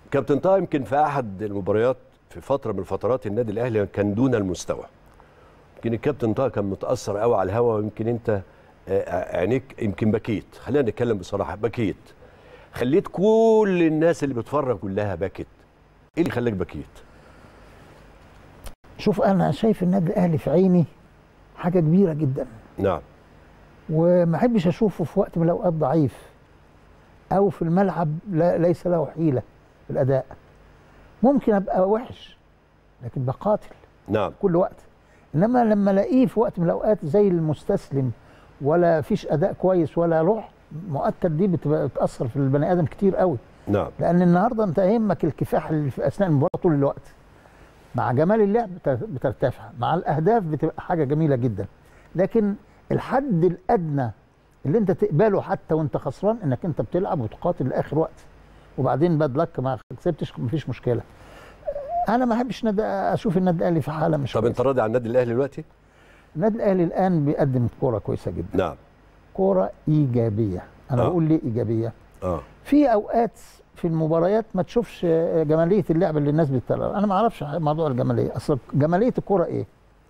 كابتن طه يمكن في احد المباريات في فتره من فترات النادي الاهلي كان دون المستوى يمكن الكابتن طه كان متاثر قوي على الهوا ويمكن انت آه، عينيك يمكن بكيت خلينا نتكلم بصراحه بكيت خليت كل الناس اللي بتتفرج كلها بكت ايه اللي خلاك بكيت شوف انا شايف النادي الاهلي في عيني حاجه كبيره جدا نعم وما احبش اشوفه في وقت من الاوقات ضعيف او في الملعب لا ليس له حيله في الاداء ممكن ابقى وحش لكن بقاتل نعم كل وقت انما لما الاقيه في وقت من الاوقات زي المستسلم ولا فيش اداء كويس ولا روح مؤكد دي بتبقى بتاثر في البني ادم كتير قوي نعم لان النهارده انت يهمك الكفاح اللي في اثناء المباراه طول الوقت مع جمال اللعب بت- بترتفع مع الاهداف بتبقى حاجه جميله جدا لكن الحد الادنى اللي انت تقبله حتى وانت خسران انك انت بتلعب وتقاتل لاخر وقت وبعدين باد لك ما كسبتش مفيش مشكله انا ما احبش نادي اشوف النادي الاهلي في حاله مش طب انت راضي عن النادي الاهلي دلوقتي النادي الاهلي الان بيقدم كوره كويسه جدا نعم كوره ايجابيه انا آه. بقول ليه ايجابيه اه في اوقات في المباريات ما تشوفش جماليه اللعب اللي الناس بتلعب انا ما اعرفش موضوع الجماليه اصل جماليه الكوره ايه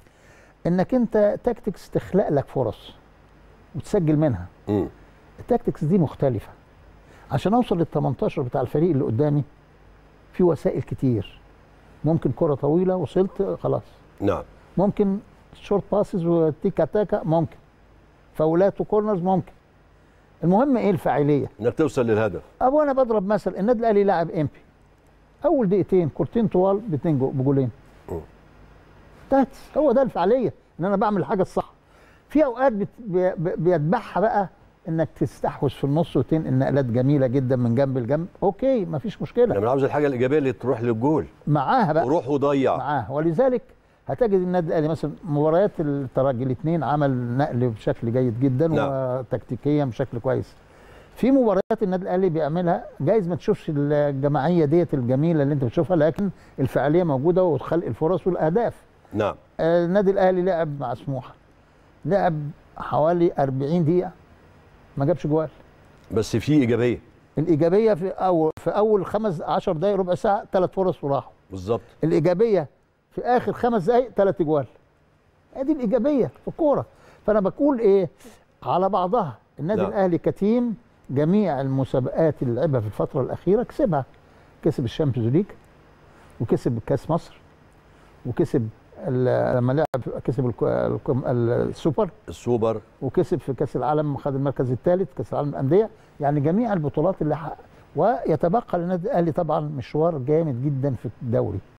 انك انت تاكتكس تخلق لك فرص وتسجل منها امم التاكتكس دي مختلفه عشان اوصل لل 18 بتاع الفريق اللي قدامي في وسائل كتير ممكن كره طويله وصلت خلاص نعم ممكن شورت باسز وتيكا تاكا ممكن فاولات وكورنرز ممكن المهم ايه الفاعليه انك توصل للهدف ابو انا بضرب مثل النادي الاهلي لاعب امبي اول دقيقتين كورتين طوال باتنين جو- بجولين مم. انتهت هو ده الفعاليه ان انا بعمل الحاجه الصح في اوقات بت... بي- بي- بيتبعها بقى انك تستحوذ في النص وتنقل نقلات جميله جدا من جنب لجنب اوكي مفيش مشكله انا عاوز الحاجه الايجابيه اللي تروح للجول معاها بقى وروح وضيع معاه ولذلك هتجد النادي الاهلي مثلا مباريات الترجي الاثنين عمل نقل بشكل جيد جدا نعم. وتكتيكيا بشكل كويس في مباريات النادي الاهلي بيعملها جايز ما تشوفش الجماعيه ديت الجميله اللي انت بتشوفها لكن الفعاليه موجوده وخلق الفرص والاهداف نعم آه، النادي الاهلي لعب مع سموحه لعب حوالي 40 دقيقه ما جابش جوال بس في ايجابيه الايجابيه في اول في اول خمس 10 دقائق ربع ساعه ثلاث فرص وراحوا بالظبط الايجابيه في اخر خمس دقائق ثلاث اجوال ادي الايجابيه في الكوره فانا بقول ايه على بعضها النادي نعم. الاهلي كتيم جميع المسابقات اللي لعبها في الفتره الاخيره كسبها كسب الشامبيونز ليج وكسب كاس مصر وكسب ال- لما لعب كسب الك- الك- السوبر السوبر وكسب في كاس العالم خد المركز الثالث كاس العالم للانديه يعني جميع البطولات اللي حقق ويتبقى للنادي الاهلي طبعا مشوار جامد جدا في الدوري